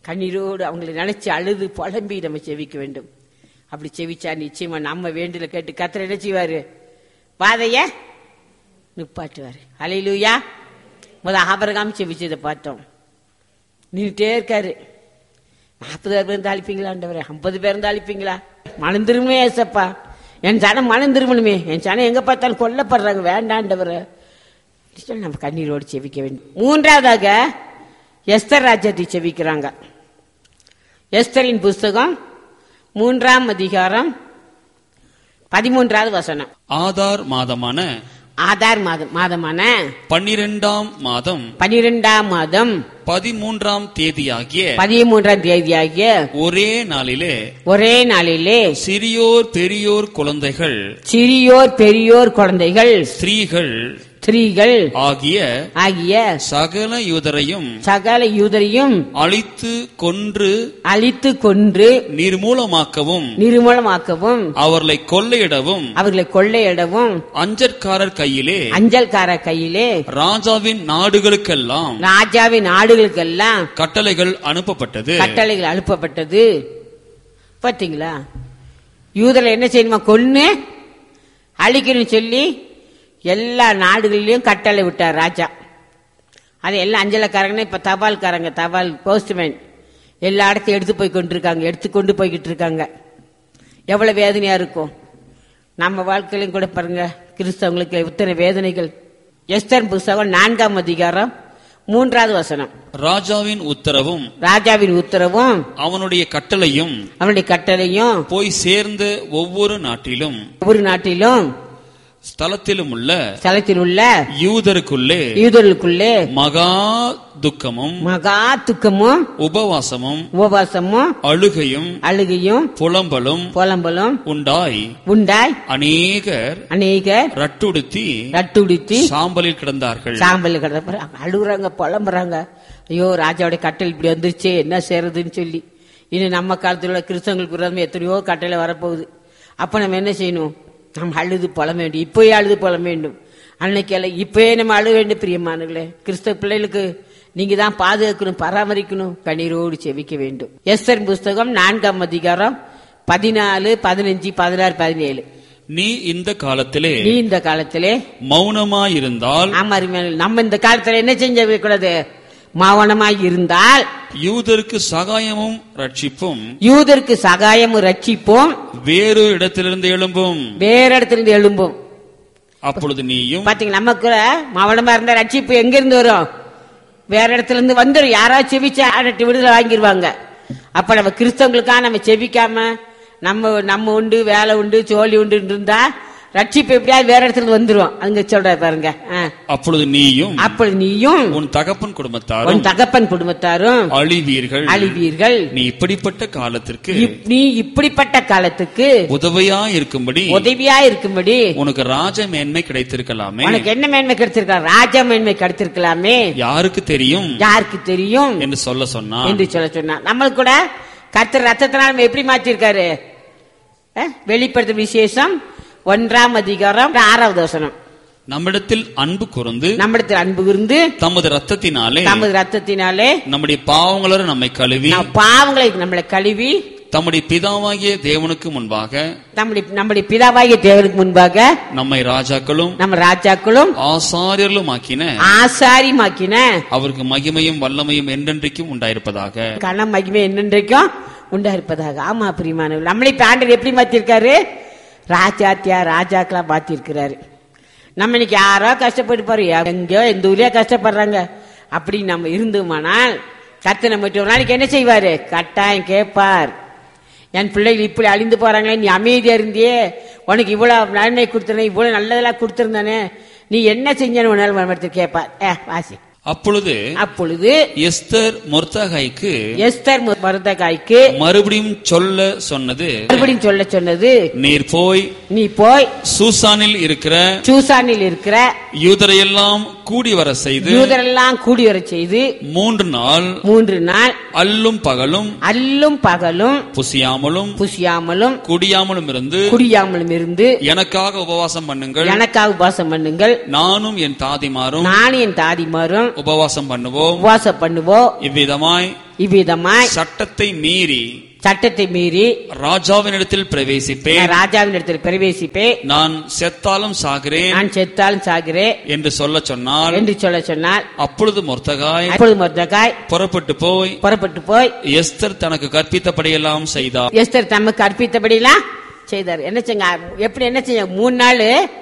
கண்ணீரோடு அவங்களை நினைச்சு அழுது புலம்பி நம்ம செவிக்க வேண்டும் அப்படி செவிச்சா நிச்சயமா நம்ம வேண்டுல கேட்டு கத்திர என்ன செய்வாரு பாதைய நிப்பாட்டுவாரு அலையிலூயா முத ஆபரகாம் செவிச்சதை பார்த்தோம் நின்றுட்டே இருக்காரு நாற்பது பேர் தாளிப்பீங்களா ஆண்டவரே ஐம்பது பேர் தாளிப்பீங்களா மனம் திரும்பவே ஏசப்பா என் ஜனம் மனம் திரும்பணுமே என் ஜனம் எங்க பார்த்தாலும் கொல்லப்படுறாங்க வேண்டாண்டவரை சொல்லி நம்ம கண்ணீரோடு செவிக்க வேண்டும் மூன்றாவதாக எஸ்தர் ராஜ்யத்தை செவிக்கிறாங்க எஸ்தரின் புஸ்தகம் மூன்றாம் அதிகாரம் பதிமூன்றாவது வசனம் ஆதார் மாதமான ஆதார் மாதம் மாதமான பன்னிரெண்டாம் மாதம் பனிரெண்டாம் மாதம் பதிமூன்றாம் தேதியாகிய பதிமூன்றாம் தேதியாகிய ஒரே நாளிலே ஒரே நாளிலே சிறியோர் பெரியோர் குழந்தைகள் சிறியோர் பெரியோர் குழந்தைகள் ஸ்திரீகள் ஸ்திரீகள் ஆகிய ஆகிய சகல யூதரையும் சகல யூதரையும் அழித்து கொன்று அழித்து கொன்று நிர்மூலமாக்கவும் நிர்மூலமாக்கவும் அவர்களை கொள்ளையிடவும் அவர்களை கொள்ளையிடவும் அஞ்சற்காரர் கையிலே அஞ்சல்கார கையிலே ராஜாவின் நாடுகளுக்கெல்லாம் ராஜாவின் நாடுகளுக்கெல்லாம் கட்டளைகள் அனுப்பப்பட்டது கட்டளைகள் அனுப்பப்பட்டது பாத்தீங்களா யூதரை என்ன செய்யணுமா கொன்னு அழிக்கணும்னு சொல்லி எல்லா நாடுகளிலும் கட்டளை விட்டார் ராஜா அது எல்லாம் அஞ்சலக்காரங்கன்னா இப்ப தபால்காரங்க தபால் போஸ்ட்மேன் எல்லா இடத்தையும் எடுத்து போய் கொண்டிருக்காங்க எடுத்து கொண்டு போய்கிட்டு இருக்காங்க எவ்வளவு வேதனையா இருக்கும் நம்ம வாழ்க்கையிலும் கூட பாருங்க கிறிஸ்தவங்களுக்கு இத்தனை வேதனைகள் எஸ்தர் புஸ்தகம் நான்காம் அதிகாரம் மூன்றாவது வசனம் ராஜாவின் உத்தரவும் ராஜாவின் உத்தரவும் அவனுடைய கட்டளையும் அவனுடைய கட்டளையும் போய் சேர்ந்த ஒவ்வொரு நாட்டிலும் ஒவ்வொரு நாட்டிலும் ஸ்தலத்திலும் உள்ள ஸ்தலத்தில் உள்ள யூதருக்குள்ளே யூதர்களுக்குள்ளே மகா துக்கமும் மகா துக்கமும் உபவாசமும் உபவாசமும் அழுகையும் அழுகையும் புலம்பலும் புலம்பலும் உண்டாய் உண்டாய் அநேகர் அநேகர் ரட்டுடுத்தி ரட்டுடித்து சாம்பலில் கிடந்தார்கள் சாம்பல் கிடப்ப அழுகுறாங்க புலம்புறாங்க ஐயோ ராஜாவுடைய கட்டளை இப்படி வந்துருச்சே என்ன செய்யறதுன்னு சொல்லி இனி நம்ம காலத்தில் உள்ள கிறிஸ்தவங்களுக்கு விரோதமா எத்தனையோ கட்டளை வரப்போகுது அப்ப நம்ம என்ன செய்யணும் நம்ம அழுது புலம் வேண்டும் இப்பயே அழுது புலம் வேண்டும் அன்னைக்கு எல்லாம் இப்பயே நம்ம அழுக வேண்டும் பிரியமானங்களே கிறிஸ்தவ பிள்ளைகளுக்கு நீங்க தான் பாதுகாக்கணும் பராமரிக்கணும் கண்ணீரோடு செவிக்க வேண்டும் எஸ்தர் புஸ்தகம் நான்காம் அதிகாரம் பதினாலு பதினஞ்சு பதினாறு பதினேழு நீ இந்த காலத்திலே நீ இந்த காலத்திலே மௌனமாயிருந்தால் ஆமா அருமையான- நம்ம இந்த காலத்துல என்ன செஞ்ச கூடாது மாவனமாய் இருந்தால் யூதருக்கு சகாயமும் ரட்சிப்பும் யூதருக்கு சகாயமும் ரட்சிப்போம் வேறொரு இடத்திலிருந்து எழும்பும் வேற இடத்துல இருந்து எழும்பும் அப்பொழுது நீயும் பாத்தீங்க நமக்கு மாவனமா இருந்தா ரட்சிப்பு எங்க இருந்து வரும் வேற இடத்துல இருந்து வந்துடும் யாராவது செவிச்சு ஆடட்டு விடுதலை வாங்கிடுவாங்க அப்ப நம்ம கிறிஸ்தவங்களுக்கா நம்ம செவிக்காம நம்ம நம்ம உண்டு வேலை உண்டு சோழி உண்டு இருந்தா ரட்சிப்பு எப்படியாவது வேற இடத்துல இருந்து வந்துரும் அங்க சொல்ற பாருங்க ஆ. அப்பொழுது நீயும் அப்பொழுது நீயும் உன் தகப்பன் உன் குடும்பத்தாரும் தகப்பன் குடும்பத்தாரும் அழிவீர்கள் அழிவீர்கள் நீ இப்படிப்பட்ட காலத்திற்கு இப்- நீ இப்படிப்பட்ட காலத்துக்கு உதவியா இருக்கும்படி உதவியா இருக்கும்படி உனக்கு ராஜ மேன்மை கிடைத்திருக்கலாமே உனக்கு என்ன மேன்மை கிடைச்சிருக்கலாம் ராஜா மேன்மை கிடைச்சிருக்கலாமே யாருக்கு தெரியும் யாருக்கு தெரியும் என்று சொல்ல சொன்னான் என்று சொல்ல சொன்னா நம்மளுக்கு கூட கர்த்தர் ரத்தத்தினால நம்ம எப்படி மாத்திருக்காரு அஹ், வெளிப்படுத்தும் விசேஷம் ஒன்றாம் அதிகாரம் ஆறாவது வசனம் நம்மிடத்தில் அன்பு கூர்ந்து நம்மிடத்தில் அன்பு இருந்து தமது ரத்தத்தினாலே நமது ரத்தத்தினாலே நம்முடைய பாவங்களரும் நம்மை கழுவி நம் பாவங்களை நம்மளை கழுவி தம்முடைய பிதாவாகிய தேவனுக்கு முன்பாக நம்முடைய நம்முடைய பிதாவாகிய தேவனுக்கு முன்பாக நம்மை ராஜாக்களும் நம்ம ராஜாக்களும் ஆசாரியர்களும் ஆக்கின ஆசாரிமாக்கின அவருக்கு மகிமையும் வல்லமையும் என்றென்றைக்கும் உண்டாயிருப்பதாக கன மகிமை என்னென்றைக்கும் உண்டா இருப்பதாக ஆமா பிரியமானவர் நம்மளை இப்ப ஆண்டவர் எப்படி மாத்திருக்காரு ராஜாத்தியா ராஜாக்களா மாத்திருக்கிறாரு நம்ம இன்னைக்கு யாரோ கஷ்டப்பட்டு போறோம் எங்கேயோ எந்த ஊர்லயோ கஷ்டப்படுறாங்க அப்படி நம்ம இருந்தோமானால் கத்து நம்ம ஒரு நாளைக்கு என்ன செய்வாரு கட்டாயம் கேட்பார் என் பிள்ளைகள் இப்படி அழிந்து போறாங்களே நீ அமைதியா இருந்தியே உனக்கு இவ்வளவு நன்மை கொடுத்தனே இவ்வளவு நல்லதெல்லாம் கொடுத்திருந்தானே நீ என்ன செஞ்சேன்னு ஒரு நாள் மறுபடியும் கேட்பார் ஏ வாசி அப்பொழுது அப்பொழுது எஸ்தர் மொர்தகாய்க்கு எஸ்தர் மருதகாய்க்கு மறுபடியும் சொல்ல சொன்னது மறுபடியும் சொல்ல சொன்னது நீர் போய் நீ போய் சூசானில் இருக்கிற சூசானில் இருக்கிற யூதரையெல்லாம் கூடி வர செய்து யூதரெல்லாம் கூடி வரச் செய்து மூன்று நாள் மூன்று நாள் அல்லும் பகலும் அல்லும் பகலும் புசியாமலும் புசியாமலும் குடியாமலும் இருந்து குடியாமலும் இருந்து எனக்காக உபவாசம் பண்ணுங்கள் எனக்காக உபவாசம் பண்ணுங்கள் நானும் என் தாதிமாரும் நானும் என் தாதிமாரும் உபவாசம் பண்ணுவோம் உபவாசம் பண்ணுவோம் இவ்விதமாய் இவ்விதமாய் சட்டத்தை மீறி சட்டத்தை மீறி ராஜாவினிடத்தில் பிரவேசிப்பேன் நான் ராஜாவின் இடத்தில் பிரவேசிப்பே நான் செத்தாலும் சாகிறேன் நான் செத்தாலும் சாகிறேன் என்று சொல்ல சொன்னால் என்று சொல்ல சொன்னால் அப்பொழுது மொர்த்தகாய் அப்பொழுது மொர்தகாய் புறப்பட்டு போய் புறப்பட்டு போய் எஸ்தர் தனக்கு கற்பித்தபடியெல்லாம் செய்தார் எஸ்தர் தமக்கு அர்ப்பித்தபடிலாம் செய்தார் என்ன செஞ்ச எப்படி என்ன செஞ்ச மூணு நாள்